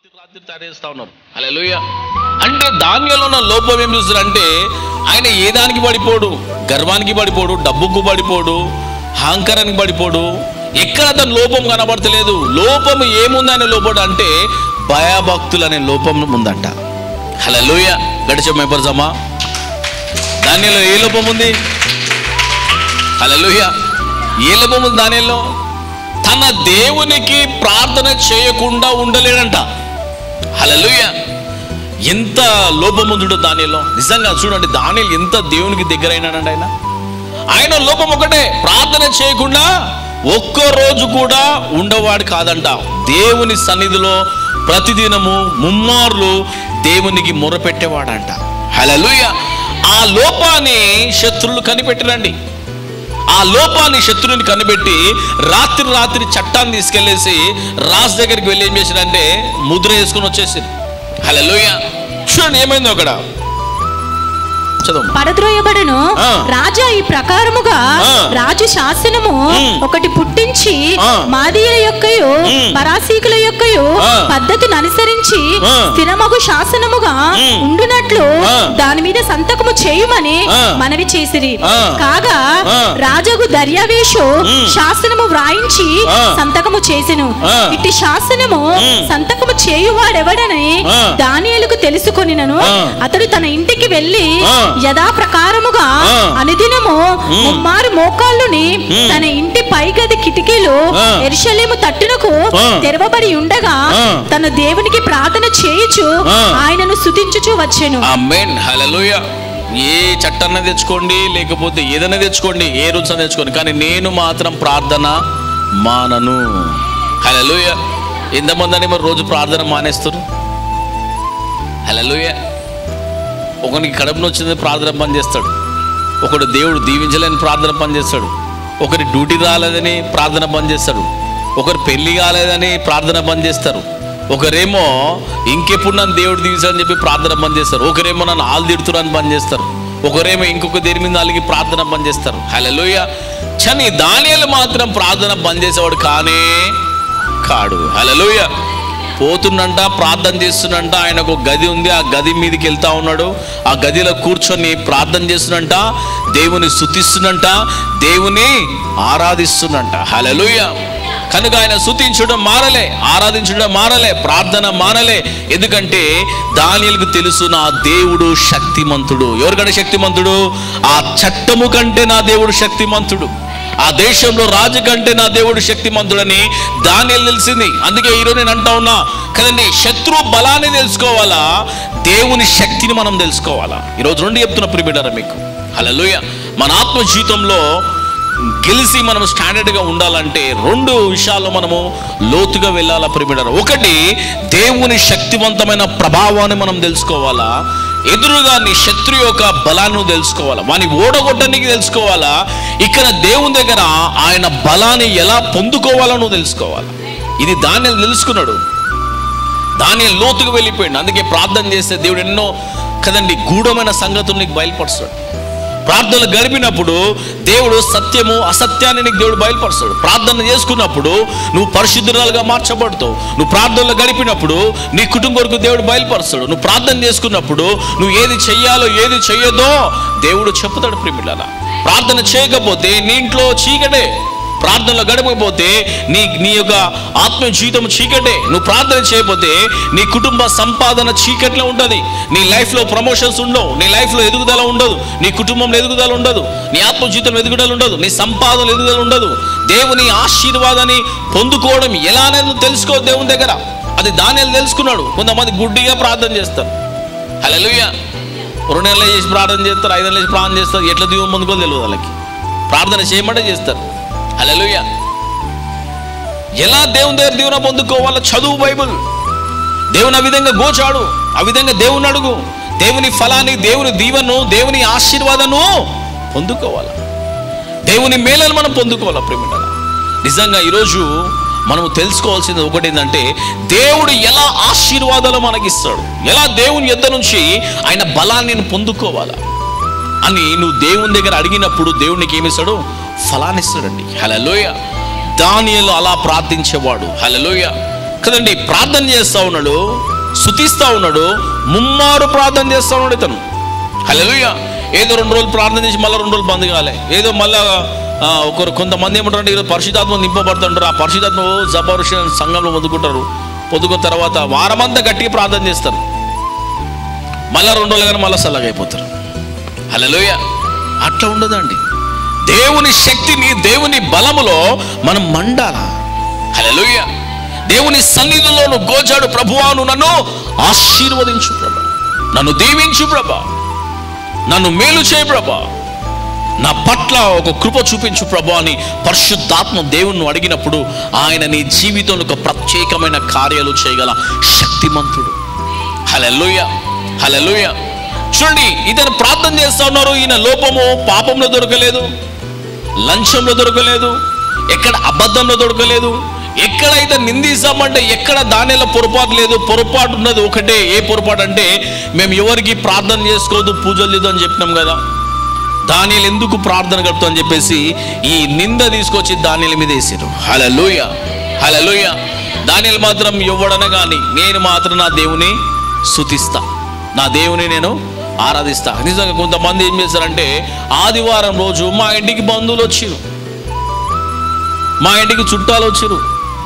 రాత్రి తయారేస్తా ఉన్నాం హల్లెలూయ అంటే దానిలో ఉన్న లోపం ఏం చూస్తారంటే ఆయన ఏ దానికి పడిపోడు గర్వానికి పడిపోడు డబ్బుకు పడిపోడు అహంకారానికి పడిపోడు ఎక్కడ అతని లోపం కనబడతలేదు లోపం ఏముంది అనే లోపం అంటే భయభక్తులు అనే లోపం ఉందంట హల్లెలూయ గడిచే మెంబర్సమ్మా దానిలో ఏ లోపం ఉంది హల్లెలూయ ఏ లోపం ఉంది దానిలో తన దేవునికి ప్రార్థన చేయకుండా ఉండలేడంట హల్లెలూయ ఎంత లోపం ఉందో దానిలో నిజంగా చూడండి దానిలో ఎంత దేవునికి దగ్గర అయినాడండి ఆయన ఆయన లోపం ఒకటే ప్రార్థన చేయకుండా ఒక్క రోజు కూడా ఉండవాడు కాదంట దేవుని సన్నిధిలో ప్రతిదినము ముమ్మార్లు దేవునికి మొరపెట్టేవాడంట హల్లెలూయ ఆ లోపాన్ని శత్రువులు కనిపెట్టరండి ఆ లోపాన్ని శత్రువుని కనిపెట్టి రాత్రి రాత్రి చట్టాన్ని తీసుకెళ్లేసి రాజు దగ్గరికి వెళ్ళి ఏం చేశారంటే ముద్ర వేసుకుని వచ్చేసారు హలోయ చూడండి ఏమైందో అక్కడ చదువు పడద్రోయబడును ఆ. రాజా ఈ ప్రకారముగా ఆ. రాజు శాసనము ఉమ్. ఒకటి పుట్టించి ఆ. మాదీయుల యొక్కయు ఉమ్. పరాసీకుల యొక్కయు ఆ. పద్ధతిని అనుసరించి ఆ. స్థిరమగు శాసనముగా ఉమ్. ఉండునట్లు ఆ. దాని మీద సంతకము చేయుమని ఆ. మనవి చేసిరి ఆ. కాగా ఆ. రాజగు దర్యావేషు ఉమ్. శాసనము వ్రాయించి ఆ. సంతకము చేసెను ఆ. ఇట్టి శాసనము ఉమ్. సంతకము చేయువాడెవడని ఆ. దానియేలుకు తెలుసుకొనినను ఆ. అతడు తన ఇంటికి వెళ్ళి ఆ. యథా ప్రకారముగా ఆ. అనుదినము ఉమ్. ముమ్మారు మోకాళ్ళుని ఉమ్. తన ఇంటి పైగది కిటికీలు ఆ. ఎరుషలేము తట్టునకు ఆ. తెరవబడి ఉండగా ఆ. తన దేవునికి ప్రార్థన చేయుచు ఆ. ఆయనను స్తుతించుచు వచ్చెను అమ్మేన్ హలలుయ ఏ చట్టాన్ని తెచ్చుకోండి లేకపోతే ఏదైనా తెచ్చుకోండి ఏ రుచి తెచ్చుకోండి కానీ నేను మాత్రం ప్రార్థన మానను హలలుయ ఎంతమంది అని మరి రోజు ప్రార్థన మానేస్తారు హలలుయ ఒకనికి కడుపున వచ్చింది ప్రార్థన పని చేస్తాడు ఒకడు దేవుడు దీవించలేని ప్రార్థన పని చేస్తాడు ఒకరి డ్యూటీ రాలేదని ప్రార్థన పని చేస్తాడు ఒకరు పెళ్లి కాలేదని ప్రార్థన పని చేస్తారు ఒకరేమో ఇంకెప్పుడు నన్ను దేవుడు దీవించాలని చెప్పి ప్రార్థన పని చేస్తారు ఒకరేమో నన్ను ఆలు తిడుతున్నాను పని చేస్తారు ఒకరేమో ఇంకొక దేని మీద అలిగి ప్రార్థన పని చేస్తారు హలోయ చని దానియాలు మాత్రం ప్రార్థన పని చేసేవాడు కానే కాడు హలోయ పోతున్నంట ప్రార్థన చేస్తున్నంట ఆయనకు ఒక గది ఉంది ఆ గది మీదకి వెళ్తా ఉన్నాడు ఆ గదిలో కూర్చొని ప్రార్థన చేస్తున్నంట దేవుని స్థుతిస్తున్నంట దేవుని ఆరాధిస్తున్నంట హలలుయ కనుక ఆయన స్థుతించడం మారలే ఆరాధించడం మారలే ప్రార్థన మారలే ఎందుకంటే దానిలకు తెలుసు నా దేవుడు శక్తిమంతుడు ఎవరికంటే శక్తిమంతుడు ఆ చట్టము కంటే నా దేవుడు శక్తిమంతుడు ఆ దేశంలో రాజు కంటే నా దేవుడు శక్తిమంతుడని దానియలు తెలిసింది అందుకే ఈరోజు నేను అంటా ఉన్నా కదండి శత్రు బలాన్ని తెలుసుకోవాలా దేవుని శక్తిని మనం తెలుసుకోవాలా ఈరోజు రెండు చెప్తున్న ప్రిబిడరా మీకు హల్లెలూయ మన ఆత్మ జీవితంలో గెలిచి మనం స్టాండర్డ్గా ఉండాలంటే రెండు విషయాల్లో మనము లోతుగా వెళ్ళాలా ప్రిబిడరా ఒకటి దేవుని శక్తివంతమైన ప్రభావాన్ని మనం తెలుసుకోవాలా ఎదురుగా నీ శత్రు యొక్క బలాన్ని నువ్వు తెలుసుకోవాలా వాని ఓడగొట్టడానికి తెలుసుకోవాలా ఇక్కడ దేవుని దగ్గర ఆయన బలాన్ని ఎలా పొందుకోవాలో నువ్వు తెలుసుకోవాలి ఇది దాన్ని తెలుసుకున్నాడు దాని లోతుకు వెళ్ళిపోయింది అందుకే ప్రార్థన చేస్తే దేవుడు ఎన్నో కదండి గూఢమైన సంగతులు నీకు బయలుపరుస్తాడు ప్రార్థనలు గడిపినప్పుడు దేవుడు సత్యము అసత్యాన్ని నీకు దేవుడు బయలుపరుస్తాడు ప్రార్థన చేసుకున్నప్పుడు నువ్వు పరిశుద్ధురాలుగా మార్చబడతావు నువ్వు ప్రార్థనలు గడిపినప్పుడు నీ కుటుంబం కొరకు దేవుడు బయలుపరుస్తాడు నువ్వు ప్రార్థన చేసుకున్నప్పుడు నువ్వు ఏది చెయ్యాలో ఏది చెయ్యదో దేవుడు చెప్తాడు ప్రిమిళాల ప్రార్థన చేయకపోతే నీ ఇంట్లో చీకటే ప్రార్థనలో గడపకపోతే నీ నీ యొక్క ఆత్మ జీవితం చీకటే నువ్వు ప్రార్థన చేయకపోతే నీ కుటుంబ సంపాదన చీకట్లో ఉంటుంది నీ లైఫ్లో ప్రమోషన్స్ ఉండవు నీ లైఫ్లో ఎదుగుదల ఉండదు నీ కుటుంబంలో ఎదుగుదల ఉండదు నీ ఆత్మ జీవితం ఎదుగుదల ఉండదు నీ సంపాదన ఎదుగుదల ఉండదు దేవుని ఆశీర్వాదాన్ని పొందుకోవడం ఎలా అనేది నువ్వు తెలుసుకో దేవుని దగ్గర అది దాని తెలుసుకున్నాడు కొంతమంది గుడ్డిగా ప్రార్థన చేస్తారు హలోయ రెండు నెలలు చేసి ప్రార్థన చేస్తారు ఐదు నెలలు చేసి ప్రార్థన చేస్తారు ఎట్లా దీవం పొందుకోవాలి తెలియదు వాళ్ళకి ప్రార్థన చేయమంటే చేస్తారు హలోయ ఎలా దేవుని దగ్గర దీవెన పొందుకోవాలో చదువు బైబుల్ దేవుని ఆ విధంగా గోచాడు ఆ విధంగా దేవుని అడుగు దేవుని ఫలాన్ని దేవుని దీవెను దేవుని ఆశీర్వాదను పొందుకోవాలి దేవుని మేలను మనం పొందుకోవాలి ప్రేమిట నిజంగా ఈరోజు మనము తెలుసుకోవాల్సింది ఒకటి ఏంటంటే దేవుడు ఎలా ఆశీర్వాదాలు మనకిస్తాడు ఎలా దేవుని యొద్ద నుంచి ఆయన బలాన్ని నేను పొందుకోవాలా అని నువ్వు దేవుని దగ్గర అడిగినప్పుడు దేవునికి ఏమిస్తాడు ఫలాన్ని ఇస్తాడండి హలలోయ దానియలు అలా ప్రార్థించేవాడు హలలోయ కదండి ప్రార్థన చేస్తా ఉన్నాడు శుతిస్తా ఉన్నాడు ముమ్మారు ప్రార్థన చేస్తా ఉన్నాడు ఇతను హల్లెలూయా ఏదో రెండు రోజులు ప్రార్థన చేసి మళ్ళీ రెండు రోజులు బంద్ కాలే ఏదో మళ్ళా ఆ, ఒకరు కొంతమంది ఏమంటారంటే ఈరోజు పరిశుధాత్మ నింపబడుతుంటారు ఆ పరిశుధాత్మ ఓ జబరుష సంఘంలో పొందుకుంటారు పొద్దుకున్న తర్వాత వారమంతా గట్టిగా ప్రార్థన చేస్తారు మళ్ళా రెండు రోజులు కానీ మళ్ళీ చల్లగా అయిపోతారు హలోయ అట్లా ఉండదండి దేవుని శక్తిని దేవుని బలములో మనం మండాల హలోయ దేవుని సన్నిధిలో నువ్వు గోచాడు ప్రభువాను నన్ను ఆశీర్వదించు ప్రభా నన్ను దీవించు ప్రభా నన్ను మేలు చేయ ప్రభా నా పట్ల ఒక కృప చూపించు ప్రభు అని పరిశుద్ధాత్మ దేవుణ్ణి అడిగినప్పుడు ఆయన నీ జీవితంలో ఒక ప్రత్యేకమైన కార్యాలు చేయగల శక్తిమంతుడు హలెల్లుయ హలెల్లుయ చూడండి ఇతను ప్రార్థన చేస్తా ఉన్నారు ఈయన లోపము పాపంలో దొరకలేదు లంచంలో దొరకలేదు ఎక్కడ అబద్ధంలో దొరకలేదు ఎక్కడైతే నిందిస్తామంటే ఎక్కడ దానిలో పొరపాటు లేదు పొరపాటు ఉన్నది ఒకటే ఏ పొరపాటు అంటే మేము ఎవరికి ప్రార్థన చేసుకోవద్దు పూజలు లేదు అని చెప్పినాం కదా దానిలు ఎందుకు ప్రార్థన గడుపుతా అని చెప్పేసి ఈ నింద తీసుకొచ్చి దానిల మీద వేసారు హలలోయ హలలోయ దానిలు మాత్రం ఇవ్వడన కానీ నేను మాత్రం నా దేవుని స్థుతిస్తా నా దేవుని నేను ఆరాధిస్తా నిజంగా కొంతమంది ఏం చేస్తారంటే ఆదివారం రోజు మా ఇంటికి బంధువులు వచ్చిరు మా ఇంటికి చుట్టాలు వచ్చిరు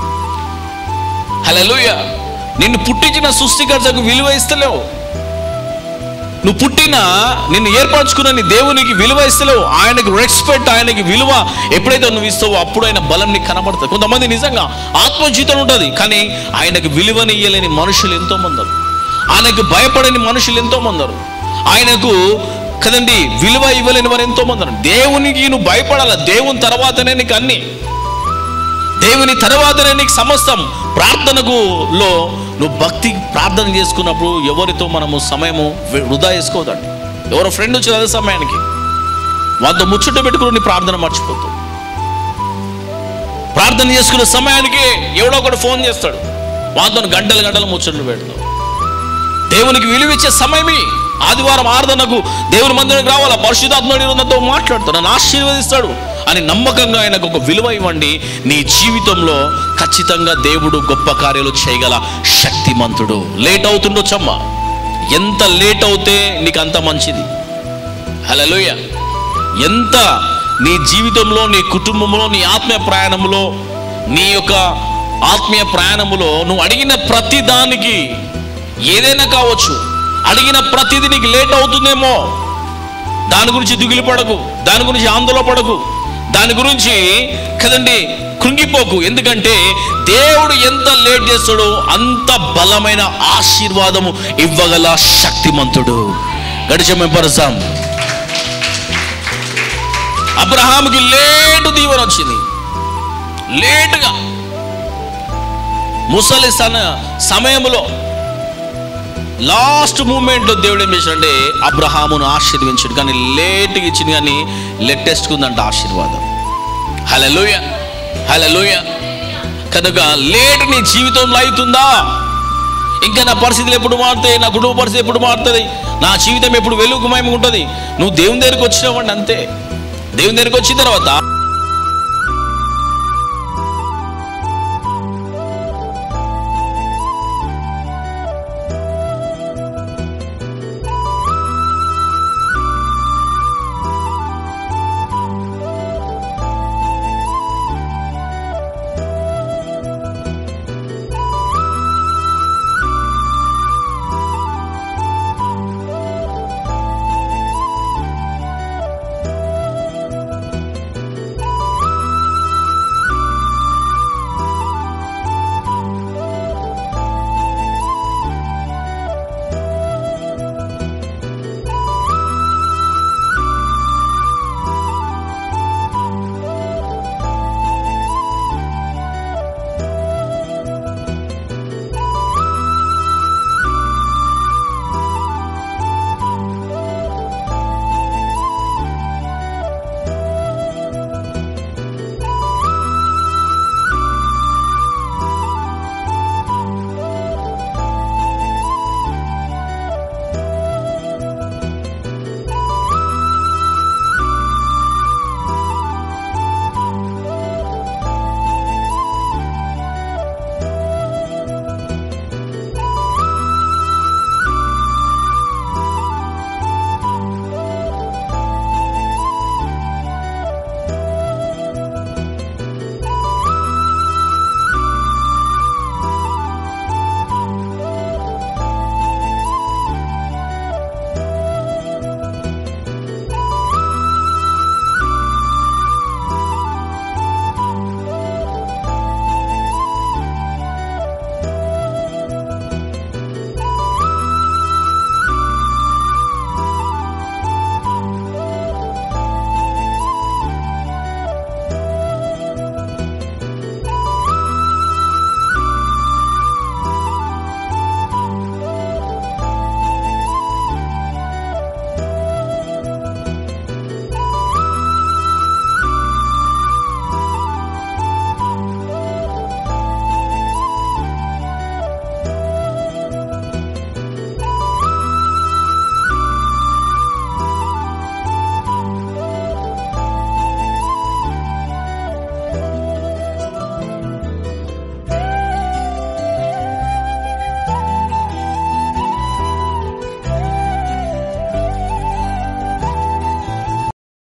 హలలోయ నిన్ను పుట్టించిన సృష్టికర్తకు విలువ ఇస్తలేవు నువ్వు పుట్టిన నిన్ను ఏర్పరచుకున్న నీ దేవునికి విలువ ఇస్తలేవు ఆయనకి రెస్పెక్ట్ ఆయనకి విలువ ఎప్పుడైతే నువ్వు ఇస్తావో అప్పుడు ఆయన బలం నీకు కనబడుతుంది కొంతమంది నిజంగా ఆత్మజీతం ఉంటుంది కానీ ఆయనకు విలువని ఇయ్యలేని మనుషులు ఎంతో మందరు ఆయనకు భయపడని మనుషులు ఎంతో మందరు ఆయనకు కదండి విలువ ఇవ్వలేని వారు ఎంతో మందరు దేవునికి నువ్వు భయపడాల దేవుని తర్వాతనే నీకు అన్ని దేవుని తర్వాతనే నీకు సమస్తం ప్రార్థనకు లో నువ్వు భక్తి ప్రార్థన చేసుకున్నప్పుడు ఎవరితో మనము సమయము వృ- వృధా చేసుకోవద్దండి ఎవరో ఫ్రెండ్ వచ్చి అదే సమయానికి వాళ్ళతో ముచ్చట పెట్టుకుని నీ ప్రార్థన మర్చిపోతావు ప్రార్థన చేసుకునే సమయానికి ఎవడో ఒకడు ఫోన్ చేస్తాడు వాళ్ళతో గంటలు గంటలు ముచ్చట్లు పెడతావు దేవునికి విలువిచ్చే సమయమే ఆదివారం ఆరాధనకు దేవుని మందిరానికి రావాలా పరిశుధాత్మడి ఉన్నతో మాట్లాడతాడు నన్ను ఆశీర్వదిస్తాడు అని నమ్మకంగా ఆయనకు ఒక విలువ ఇవ్వండి నీ జీవితంలో ఖచ్చితంగా దేవుడు గొప్ప కార్యాలు చేయగల శక్తిమంతుడు లేట్ అవుతుండొచ్చమ్మా ఎంత లేట్ అవుతే నీకు అంత మంచిది హలోయ ఎంత నీ జీవితంలో నీ కుటుంబంలో నీ ఆత్మీయ ప్రయాణంలో నీ యొక్క ఆత్మీయ ప్రయాణములో నువ్వు అడిగిన ప్రతి దానికి ఏదైనా కావచ్చు అడిగిన ప్రతిదీ నీకు లేట్ అవుతుందేమో దాని గురించి దిగులు పడకు దాని గురించి ఆందోళన పడకు దాని గురించి కదండి కృంగిపోకు ఎందుకంటే దేవుడు ఎంత లేట్ చేస్తాడో అంత బలమైన ఆశీర్వాదము ఇవ్వగల శక్తిమంతుడు గడిచే పరసాం అబ్రహాంకి లేటు దీవెన వచ్చింది లేటుగా ముసలి సన సమయంలో లాస్ట్ మూమెంట్లో దేవుడు ఏం చేశాడంటే అబ్రహామును ఆశీర్వించాడు కానీ లేట్గా ఇచ్చింది కానీ లేటెస్ట్ ఉందంట ఆశీర్వాదం హలలోయ హలలోయ కనుక లేట్ నీ జీవితంలో అవుతుందా ఇంకా నా పరిస్థితులు ఎప్పుడు మారుతాయి నా కుటుంబ పరిస్థితి ఎప్పుడు మారుతుంది నా జీవితం ఎప్పుడు వెలుగుమయం ఉంటుంది నువ్వు దేవుని దగ్గరికి వచ్చినావండి అంతే దేవుని దగ్గరికి వచ్చిన తర్వాత